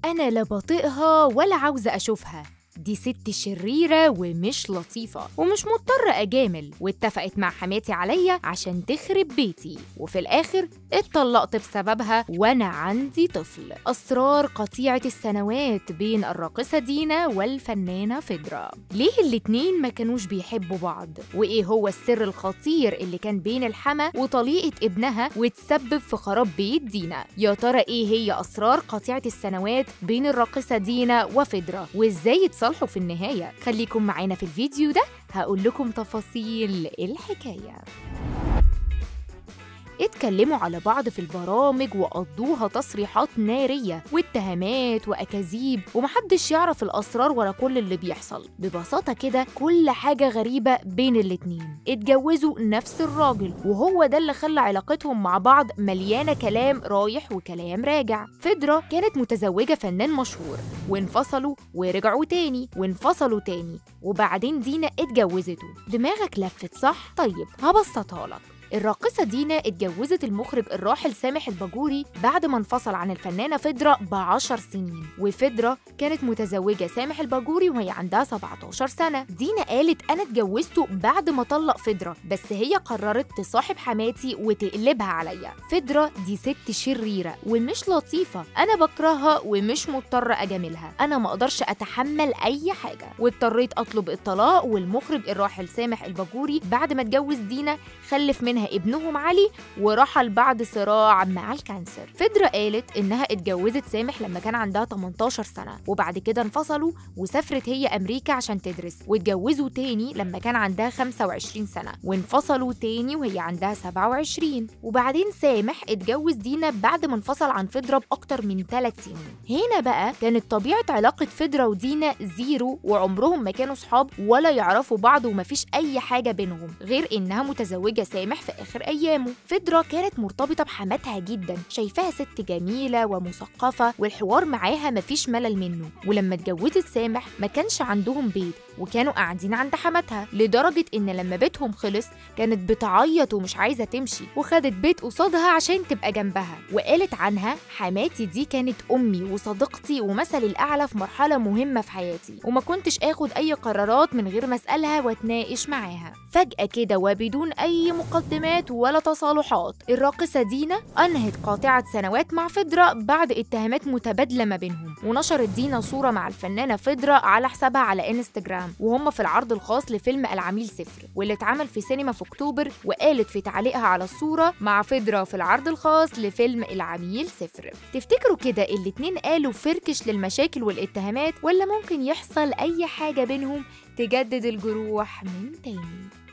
أنا لا بطيقها ولا عاوزة أشوفها دي ست شريرة ومش لطيفة ومش مضطرة أجامل واتفقت مع حماتي عليا عشان تخرب بيتي وفي الآخر اتطلقت بسببها وأنا عندي طفل أسرار قطيعة السنوات بين الراقصة دينا والفنانة فدرة ليه الاتنين ما كانوش بيحبوا بعض وإيه هو السر الخطير اللي كان بين الحما وطليقة ابنها وتسبب في خراب بيت دينا يا ترى إيه هي أسرار قطيعة السنوات بين الراقصة دينا وفدرة وإزاي اتصالحوا في النهاية خليكم معانا في الفيديو ده هقول لكم تفاصيل الحكاية اتكلموا على بعض في البرامج وقضوها تصريحات نارية واتهامات وأكاذيب ومحدش يعرف الأسرار ورا كل اللي بيحصل ببساطة كده كل حاجة غريبة بين الاتنين اتجوزوا نفس الراجل وهو ده اللي خلى علاقتهم مع بعض مليانة كلام رايح وكلام راجع فدرة كانت متزوجة فنان مشهور وانفصلوا ورجعوا تاني وانفصلوا تاني وبعدين دينا اتجوزته دماغك لفت صح؟ طيب هبسطها لك الراقصة دينا اتجوزت المخرج الراحل سامح الباجوري بعد ما انفصل عن الفنانة فدرة بعشر سنين وفدرة كانت متزوجة سامح الباجوري وهي عندها 17 سنة دينا قالت أنا اتجوزته بعد ما طلق فدرة بس هي قررت تصاحب حماتي وتقلبها عليا فدرة دي ست شريرة ومش لطيفة أنا بكرهها ومش مضطرة أجاملها أنا ما أقدرش أتحمل أي حاجة واضطريت أطلب الطلاق والمخرج الراحل سامح الباجوري بعد ما اتجوز دينا خلف منها ابنهم علي ورحل بعد صراع مع الكانسر فدرة قالت إنها اتجوزت سامح لما كان عندها 18 سنة وبعد كده انفصلوا وسافرت هي أمريكا عشان تدرس واتجوزوا تاني لما كان عندها 25 سنة وانفصلوا تاني وهي عندها 27 وبعدين سامح اتجوز دينا بعد ما انفصل عن فدرة بأكتر من 3 سنين هنا بقى كانت طبيعة علاقة فدرة ودينا زيرو وعمرهم ما كانوا صحاب ولا يعرفوا بعض ومفيش أي حاجة بينهم غير إنها متزوجة سامح في آخر أيامه فدرة كانت مرتبطة بحماتها جدا شايفاها ست جميلة ومثقفة والحوار معاها مفيش ملل منه ولما اتجوزت سامح ما كانش عندهم بيت وكانوا قاعدين عند حماتها لدرجة إن لما بيتهم خلص كانت بتعيط ومش عايزة تمشي وخدت بيت قصادها عشان تبقى جنبها وقالت عنها حماتي دي كانت أمي وصديقتي ومثلي الأعلى في مرحلة مهمة في حياتي وما كنتش آخد أي قرارات من غير ما أسألها وأتناقش معاها فجأة كده وبدون أي مقدمات ولا تصالحات الراقصة دينا أنهت قاطعة سنوات مع فدرة بعد اتهامات متبادلة ما بينهم ونشرت دينا صورة مع الفنانة فدرة على حسابها على انستجرام وهم في العرض الخاص لفيلم العميل صفر واللي اتعمل في سينما في أكتوبر وقالت في تعليقها على الصورة مع فدرة في العرض الخاص لفيلم العميل صفر تفتكروا كده الاتنين قالوا فركش للمشاكل والاتهامات ولا ممكن يحصل أي حاجة بينهم تجدد الجروح من تاني